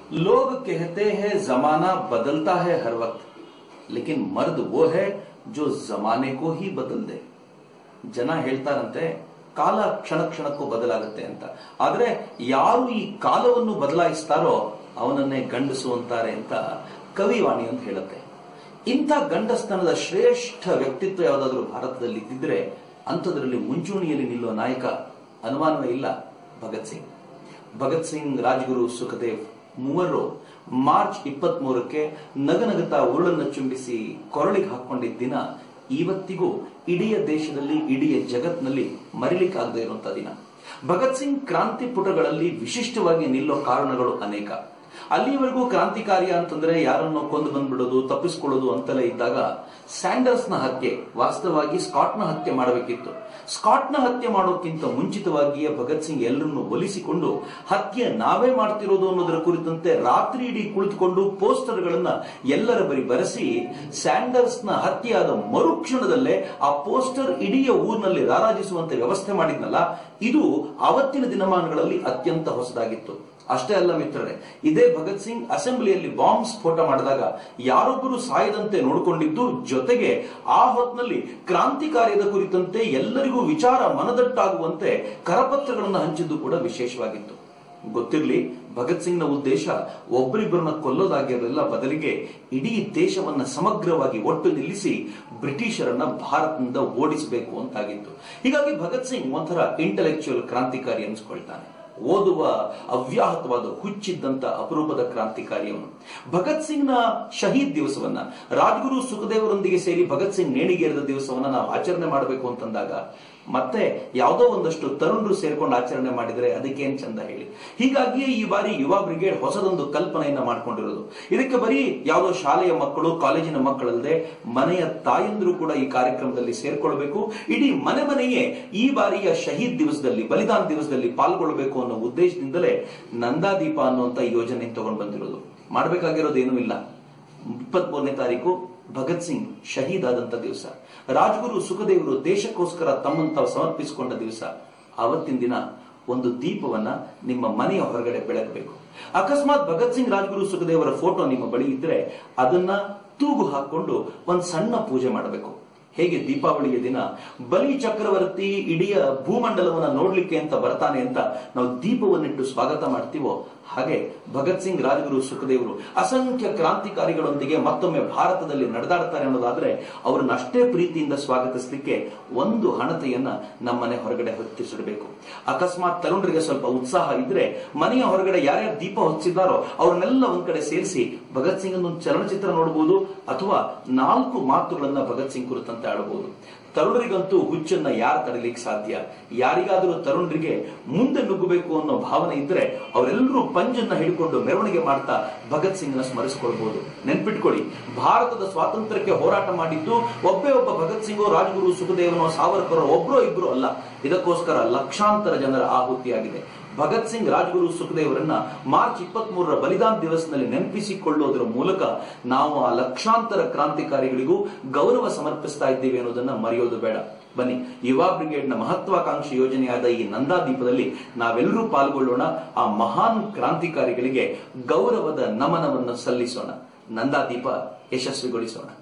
लोग कहते हैं जमाना बदलता है हर वक्त लेकिन मर्द वो है जो जमाने को ही बदल दे ಜನ ಹೇಳ್ತಾರಂತೆ ಕಾಲ ಕ್ಷಣ ಕ್ಷಣಕ್ಕೂ ಬದಲಾಗುತ್ತೆ ಅಂತ ಆದ್ರೆ ಯಾರು ಈ ಕಾಲವನ್ನು ಬದಲಾಯಿಸ್ತಾರೋ ಅವನನ್ನೇ ಗಂಡಸು ಅಂತಾರೆ ಅಂತ ಕವಿವಾಣಿ ಅಂತ ಹೇಳುತ್ತೆ ಇಂಥ ಗಂಡಸ್ತನದ ಶ್ರೇಷ್ಠ ವ್ಯಕ್ತಿತ್ವ ಯಾವುದಾದ್ರೂ ಭಾರತದಲ್ಲಿ ಇದ್ದಿದ್ರೆ ಅಂಥದ್ರಲ್ಲಿ ಮುಂಚೂಣಿಯಲ್ಲಿ ನಿಲ್ಲುವ ನಾಯಕ ಅನುಮಾನವೇ ಇಲ್ಲ ಭಗತ್ ಸಿಂಗ್ ಭಗತ್ ಸಿಂಗ್ ರಾಜ್ಗುರು ಸುಖದೇವ್ ಮೂವರು ಮಾರ್ಚ್ ಇಪ್ಪತ್ತ್ ಮೂರಕ್ಕೆ ನಗನಗತ ಉರುಳನ್ನು ಚುಂಬಿಸಿ ಕೊರಳಿಗೆ ಹಾಕೊಂಡಿದ್ದ ದಿನ ಇವತ್ತಿಗೂ ಇಡೀ ದೇಶದಲ್ಲಿ ಇಡೀ ಜಗತ್ನಲ್ಲಿ ಮರಿಲಿಕ್ಕಾಗದೇ ಇರುವಂತಹ ದಿನ ಭಗತ್ ಸಿಂಗ್ ಕ್ರಾಂತಿ ಪುಟಗಳಲ್ಲಿ ವಿಶಿಷ್ಟವಾಗಿ ನಿಲ್ಲೋ ಕಾರಣಗಳು ಅನೇಕ ಅಲ್ಲಿವರೆಗೂ ಕ್ರಾಂತಿಕಾರ್ಯ ಅಂತಂದ್ರೆ ಯಾರನ್ನೋ ಕೊಂದು ಬಂದ್ಬಿಡೋದು ತಪ್ಪಿಸ್ಕೊಳ್ಳೋದು ಅಂತೆಲ್ಲ ಇದ್ದಾಗ ಸ್ಯಾಂಡರ್ಸ್ ನ ಹತ್ಯೆ ವಾಸ್ತವವಾಗಿ ಸ್ಕಾಟ್ ನ ಹತ್ಯೆ ಮಾಡಬೇಕಿತ್ತು ಸ್ಕಾಟ್ ನ ಹತ್ಯೆ ಮಾಡೋಕ್ಕಿಂತ ಮುಂಚಿತವಾಗಿಯೇ ಭಗತ್ ಸಿಂಗ್ ಎಲ್ಲರನ್ನು ಒಲಿಸಿಕೊಂಡು ಹತ್ಯೆ ನಾವೇ ಮಾಡ್ತಿರೋದು ಅನ್ನೋದರ ಕುರಿತಂತೆ ರಾತ್ರಿ ಇಡೀ ಕುಳಿತುಕೊಂಡು ಪೋಸ್ಟರ್ ಗಳನ್ನ ಎಲ್ಲರ ಬರಿ ಬರೆಸಿ ಸ್ಯಾಂಡರ್ಸ್ ನ ಹತ್ಯೆಯಾದ ಮರುಕ್ಷಣದಲ್ಲೇ ಆ ಪೋಸ್ಟರ್ ಇಡೀ ಊರಿನಲ್ಲಿ ರಾರಾಜಿಸುವಂತೆ ವ್ಯವಸ್ಥೆ ಮಾಡಿದ್ನಲ್ಲ ಇದು ಅವತ್ತಿನ ದಿನಮಾನಗಳಲ್ಲಿ ಅತ್ಯಂತ ಹೊಸದಾಗಿತ್ತು ಅಷ್ಟೇ ಅಲ್ಲ ಮಿತ್ರರೇ ಇದೇ ಭಗತ್ ಸಿಂಗ್ ಅಸೆಂಬ್ಲಿಯಲ್ಲಿ ಬಾಂಬ್ ಸ್ಫೋಟ ಮಾಡಿದಾಗ ಯಾರೊಬ್ಬರು ಸಾಯದಂತೆ ನೋಡಿಕೊಂಡಿದ್ದು ಜೊತೆಗೆ ಆ ಹೊತ್ತಿನಲ್ಲಿ ಕ್ರಾಂತಿ ಕಾರ್ಯದ ಕುರಿತಂತೆ ಎಲ್ಲರಿಗೂ ವಿಚಾರ ಮನದಟ್ಟಾಗುವಂತೆ ಕರಪತ್ರಗಳನ್ನು ಹಂಚಿದ್ದು ಕೂಡ ವಿಶೇಷವಾಗಿತ್ತು ಗೊತ್ತಿರಲಿ ಭಗತ್ ಸಿಂಗ್ನ ಉದ್ದೇಶ ಒಬ್ಬರಿಬ್ಬರನ್ನ ಕೊಲ್ಲೋದಾಗಿರಲಿಲ್ಲ ಬದಲಿಗೆ ಇಡೀ ದೇಶವನ್ನ ಸಮಗ್ರವಾಗಿ ಒಟ್ಟು ನಿಲ್ಲಿಸಿ ಬ್ರಿಟಿಷರನ್ನ ಭಾರತದಿಂದ ಓಡಿಸಬೇಕು ಅಂತಾಗಿತ್ತು ಹೀಗಾಗಿ ಭಗತ್ ಸಿಂಗ್ ಒಂಥರ ಇಂಟೆಲೆಕ್ಚುಯಲ್ ಕ್ರಾಂತಿಕಾರಿ ಅನ್ಸ್ಕೊಳ್ತಾನೆ ಓದುವ ಅವ್ಯಾಹತವಾದ ಹುಚ್ಚಿದ್ದಂತ ಅಪರೂಪದ ಕ್ರಾಂತಿಕಾರಿಯವನು ಭಗತ್ ಸಿಂಗ್ ನ ಶಹೀದ್ ದಿವಸವನ್ನ ರಾಜ್ಗುರು ಸುಖದೇವರೊಂದಿಗೆ ಸೇರಿ ಭಗತ್ ಸಿಂಗ್ ನೇಣಿಗೇರಿದ ದಿವಸವನ್ನ ನಾವು ಆಚರಣೆ ಮಾಡಬೇಕು ಅಂತಂದಾಗ ಮತ್ತೆ ಯಾವುದೋ ಒಂದಷ್ಟು ತರುಣರು ಸೇರ್ಕೊಂಡು ಆಚರಣೆ ಮಾಡಿದರೆ ಅದಕ್ಕೇನ್ ಚಂದ ಹೇಳಿ ಹೀಗಾಗಿಯೇ ಈ ಬಾರಿ ಯುವ ಬ್ರಿಗೇಡ್ ಹೊಸದೊಂದು ಕಲ್ಪನೆಯನ್ನ ಮಾಡ್ಕೊಂಡಿರೋದು ಇದಕ್ಕೆ ಬರೀ ಯಾವುದೋ ಶಾಲೆಯ ಮಕ್ಕಳು ಕಾಲೇಜಿನ ಮಕ್ಕಳಲ್ಲದೆ ಮನೆಯ ತಾಯಂದ್ರು ಕೂಡ ಈ ಕಾರ್ಯಕ್ರಮದಲ್ಲಿ ಸೇರ್ಕೊಳ್ಬೇಕು ಇಡೀ ಮನೆ ಮನೆಯೇ ಈ ಬಾರಿಯ ಶಹೀದ್ ದಿವಸದಲ್ಲಿ ಬಲಿದಾನ ದಿವಸದಲ್ಲಿ ಪಾಲ್ಗೊಳ್ಬೇಕು ಅನ್ನೋ ಉದ್ದೇಶದಿಂದಲೇ ನಂದಾದೀಪ ಅನ್ನುವಂತ ಯೋಜನೆ ತಗೊಂಡು ಬಂದಿರೋದು ಮಾಡಬೇಕಾಗಿರೋದು ಏನೂ ಇಲ್ಲ ಇಪ್ಪತ್ತ್ ಮೂರನೇ ತಾರೀಕು ಭಗತ್ ಸಿಂಗ್ ಶಹೀದ್ ಆದಂತ ದಿವಸ ರಾಜ್ಗುರು ಸುಖದೇವರು ದೇಶಕ್ಕೋಸ್ಕರ ತಮ್ಮನ್ನು ತಾವು ಸಮರ್ಪಿಸಿಕೊಂಡ ದಿವಸ ಆವತ್ತಿನ ದಿನ ಒಂದು ದೀಪವನ್ನ ನಿಮ್ಮ ಮನೆಯ ಹೊರಗಡೆ ಬೆಳಗಬೇಕು ಅಕಸ್ಮಾತ್ ಭಗತ್ ಸಿಂಗ್ ರಾಜ್ಗುರು ಸುಖದೇವರ ಫೋಟೋ ನಿಮ್ಮ ಬಳಿ ಇದ್ರೆ ಅದನ್ನ ತೂಗು ಹಾಕೊಂಡು ಒಂದ್ ಸಣ್ಣ ಪೂಜೆ ಮಾಡಬೇಕು ಹೇಗೆ ದೀಪಾವಳಿಯ ದಿನ ಬಲಿ ಚಕ್ರವರ್ತಿ ಇಡೀ ಭೂಮಂಡಲವನ್ನ ನೋಡ್ಲಿಕ್ಕೆ ಅಂತ ಬರ್ತಾನೆ ಅಂತ ನಾವು ದೀಪವನ್ನಿಟ್ಟು ಸ್ವಾಗತ ಮಾಡ್ತೀವೋ ಹಾಗೆ ಭಗತ್ ಸಿಂಗ್ ರಾಜಗುರು ಸುಖದೇವರು ಅಸಂಖ್ಯ ಕ್ರಾಂತಿಕಾರಿಗಳೊಂದಿಗೆ ಮತ್ತೊಮ್ಮೆ ಭಾರತದಲ್ಲಿ ನಡೆದಾಡ್ತಾರೆ ಅನ್ನೋದಾದ್ರೆ ಅವರನ್ನ ಅಷ್ಟೇ ಪ್ರೀತಿಯಿಂದ ಸ್ವಾಗತಿಸಲಿಕ್ಕೆ ಒಂದು ಹಣತೆಯನ್ನ ನಮ್ಮನೆ ಹೊರಗಡೆ ಹೊತ್ತಿಸಿಡಬೇಕು ಅಕಸ್ಮಾತ್ ತರುಣರಿಗೆ ಸ್ವಲ್ಪ ಉತ್ಸಾಹ ಇದ್ರೆ ಮನೆಯ ಹೊರಗಡೆ ಯಾರ್ಯಾರು ದೀಪ ಹೊತ್ತಿದ್ದಾರೋ ಅವ್ರನ್ನೆಲ್ಲ ಒಂದ್ ಕಡೆ ಸೇರಿಸಿ ಭಗತ್ ಸಿಂಗ್ ಒಂದು ಚಲನಚಿತ್ರ ನೋಡಬಹುದು ಅಥವಾ ನಾಲ್ಕು ಮಾತುಗಳನ್ನ ಭಗತ್ ಸಿಂಗ್ ಕುರಿತಂತೆ ಆಡಬಹುದು ತರುಣರಿಗಂತೂ ಹುಚ್ಚನ್ನ ಯಾರು ತಡಲಿಕ್ಕೆ ಸಾಧ್ಯ ಯಾರಿಗಾದರೂ ತರುಣರಿಗೆ ಮುಂದೆ ನುಗ್ಗಬೇಕು ಅನ್ನೋ ಭಾವನೆ ಇದ್ರೆ ಅವರೆಲ್ಲರೂ ಪಂಜನ್ನ ಹಿಡ್ಕೊಂಡು ಮೆರವಣಿಗೆ ಮಾಡ್ತಾ ಭಗತ್ ಸಿಂಗ್ನ ಸ್ಮರಿಸಿಕೊಳ್ಬಹುದು ನೆನ್ಪಿಟ್ಕೊಳ್ಳಿ ಭಾರತದ ಸ್ವಾತಂತ್ರ್ಯಕ್ಕೆ ಹೋರಾಟ ಮಾಡಿದ್ದು ಒಬ್ಬೇ ಒಬ್ಬ ಭಗತ್ ಸಿಂಗೋ ರಾಜಗುರು ಸುಖದೇವನೋ ಸಾವರ್ಕರೋ ಒಬ್ರೋ ಇಬ್ರು ಅಲ್ಲ ಇದಕ್ಕೋಸ್ಕರ ಲಕ್ಷಾಂತರ ಜನರ ಆಹುತಿಯಾಗಿದೆ ಭಗತ್ ಸಿಂಗ್ ರಾಜ್ಗುರು ಸುಖದೇವರನ್ನ ಮಾರ್ಚ್ ಇಪ್ಪತ್ತ್ ಮೂರರ ಬಲಿದಾನ ದಿವಸದಲ್ಲಿ ನೆನಪಿಸಿಕೊಳ್ಳೋದ್ರ ಮೂಲಕ ನಾವು ಆ ಲಕ್ಷಾಂತರ ಕ್ರಾಂತಿಕಾರಿಗಳಿಗೂ ಗೌರವ ಸಮರ್ಪಿಸ್ತಾ ಇದ್ದೀವಿ ಅನ್ನೋದನ್ನ ಮರೆಯೋದು ಬೇಡ ಬನ್ನಿ ಯುವ ಬ್ರಿಗೇಡ್ನ ಮಹತ್ವಾಕಾಂಕ್ಷಿ ಯೋಜನೆಯಾದ ಈ ನಂದಾದೀಪದಲ್ಲಿ ನಾವೆಲ್ಲರೂ ಪಾಲ್ಗೊಳ್ಳೋಣ ಆ ಮಹಾನ್ ಕ್ರಾಂತಿಕಾರಿಗಳಿಗೆ ಗೌರವದ ನಮನವನ್ನು ಸಲ್ಲಿಸೋಣ ನಂದಾದೀಪ ಯಶಸ್ವಿಗೊಳಿಸೋಣ